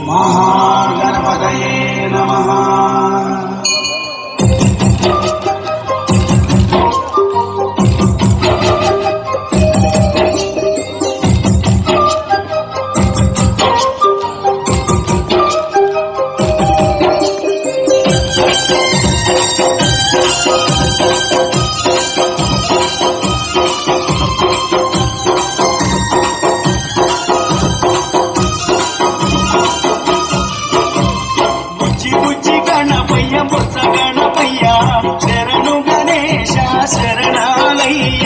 మహాగణపతయే నమ బుజ్జి బుజ్జి గణపయ్య బొత్స గణపయ్య శరణు గణేశ శరణాలయ్య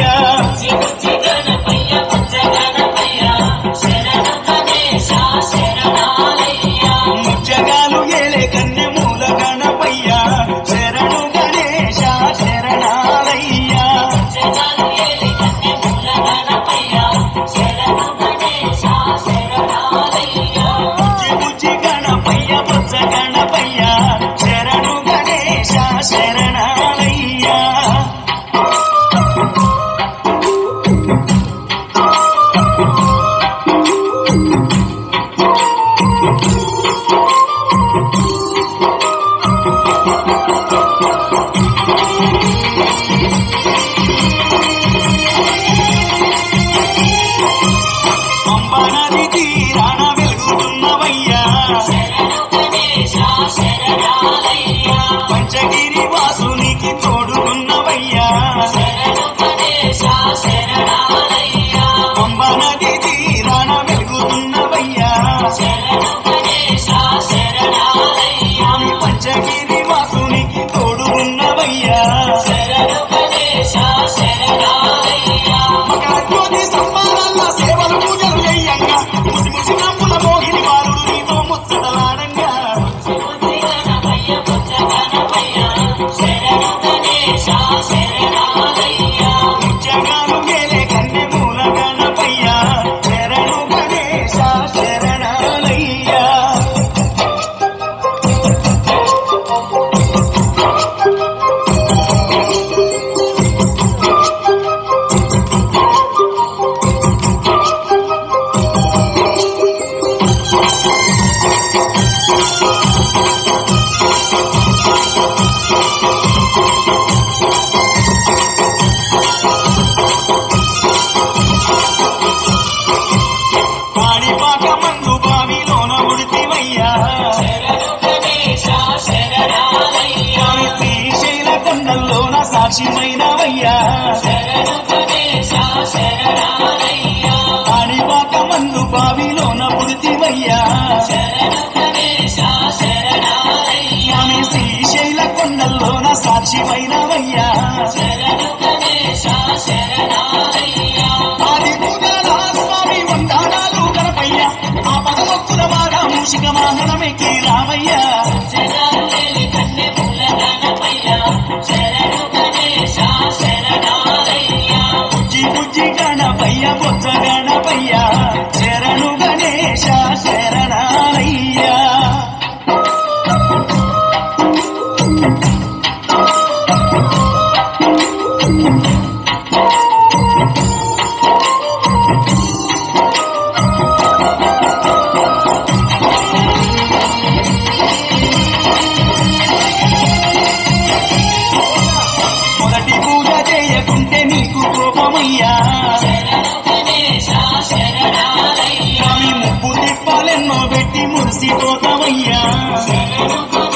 ముచ్చగాలు ఏలే కన్నె మూల గణపయ్య శరణు గణేశ శరణాలయ్య బుజ్జి బుజ్జి గణపయ్య బొత్స గణపయ్య శరణు గణేశ శరణాలయ్య పంపనది తీరాన వెలుగుతున్నవయ్యా పంచగిరి వాసునికి తోడుకున్నవయ్యా పంబనది తీరాన వెలుగుతున్నవయ్యా పంచగిరి వాసునికి తోడుకున్నవయ్యా మకర జ్యోతి సంబారాల సేవలు పూజలు చెయ్యంగా ముసి ముసి నమ్ముల మోహిని బాలుడు నీతో ముచ్చటలాడంగా ముచ్చగాలు మేలే కన్నె మూల గణపయ్య శరణు గణేశ శరణాలయ్య పాడిపాక మందు బావిలోన ఉడితివయ్యా స్వామి శ్రీశైల కొండల్లోన సాక్షిమైనవయ్యా పాడిపాక మందు బావిలోన ఉడితివయ్యా స్వామి శ్రీశైల కొండల్లోన సాక్షిమైనవయ్యా ఆది పూజల స్వామి వందానాలు గణపయ్య ఆ పదమొక్కుల వాడ మూషిక వాహనమెక్కి రామయ్య బుజ్జి బుజ్జి గణపయ్య బొజ్జ గణపయ్య శరణు గణేశ శరణాలయ్య మొదటి పూజ చేయకుంటే నీకు కోపమయ్యా స్వామి ముప్పు తిప్పాలెన్నో పెట్టి మురిసిపోతామయ్యా